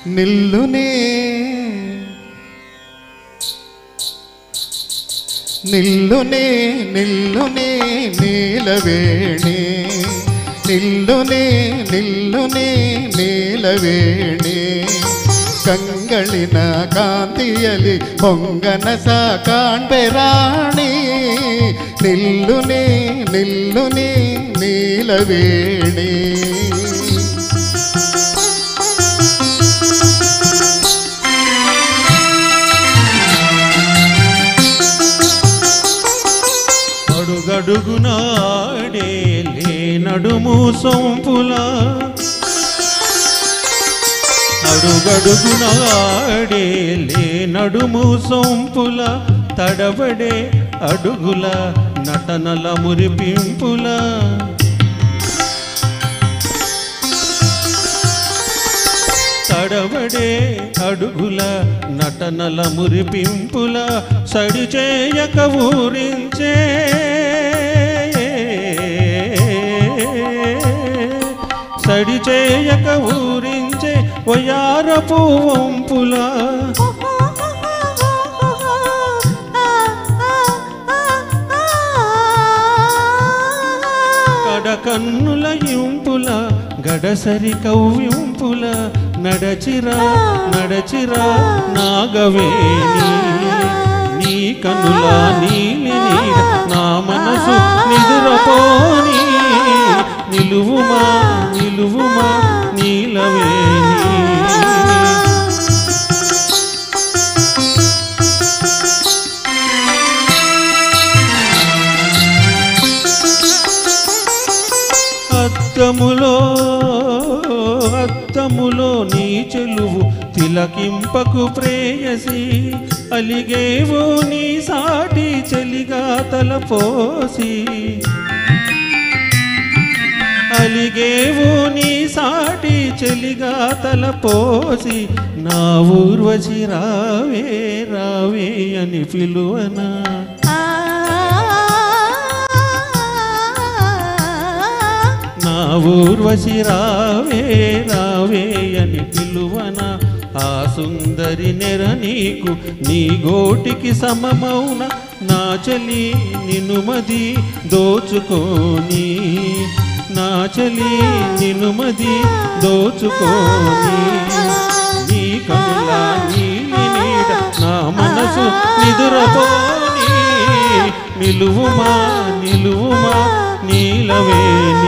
నిల్లునే నిల్లునే నిల్లునే నీలవేణి ನಿಲ್ಲುನೆ ನಿಲ್ಲುನೆ ನೀಲವೇಣಿ ಕಂಗಳಿನ ಕಾಂತಿಯಲಿ ಹೊಂಗನಸ ಕಾಣ್ಬೆ ರಾಣಿ ನಿಲ್ಲುನೆ ನಿಲ್ಲುನೆ ನೀಲವೇಣಿ అడుగడుగునాడే లే నడుము సొంపుల అడుగడుగునాడే లే నడుము సొంపుల తడబడే అడుగుల నటనల మురిపింపుల తడబడే అడుగుల నటనల మురిపింపుల సడి చేయక ఊరించే సడి చేయక ఊరించే వయారపు వంపుల కడకన్నుల ఇంపుల గడసరి కవ్వింపుల నడచిరా నడచిరా నాగవేణి నీ కనుల నీలి నీడ నా మనసు నిదురపోని నిలువుమా నిలువుమా నీలవేణి అద్దములో అద్దములో నీ చెలువు తిలకింపకు ప్రేయసి అలిగేవో నీ సాటి చెలిగా తలపోసి అలిగేవో నీ సాటి చెలిగా తలపోసి నా ఊర్వశి రావే రావే అని పిలువనా నా ఊర్వశి రావే రావే అని పిలువన ఆ సుందరి నెర నీకు నీ గోటికి సమమౌన నా చలి నినుమది దోచుకోని నా చలి నినుమది దోచుకోని నీ కనుల నీలి నీడ నా మనసు నిదురపోని నిలువుమా నిలువుమా నీలవేణి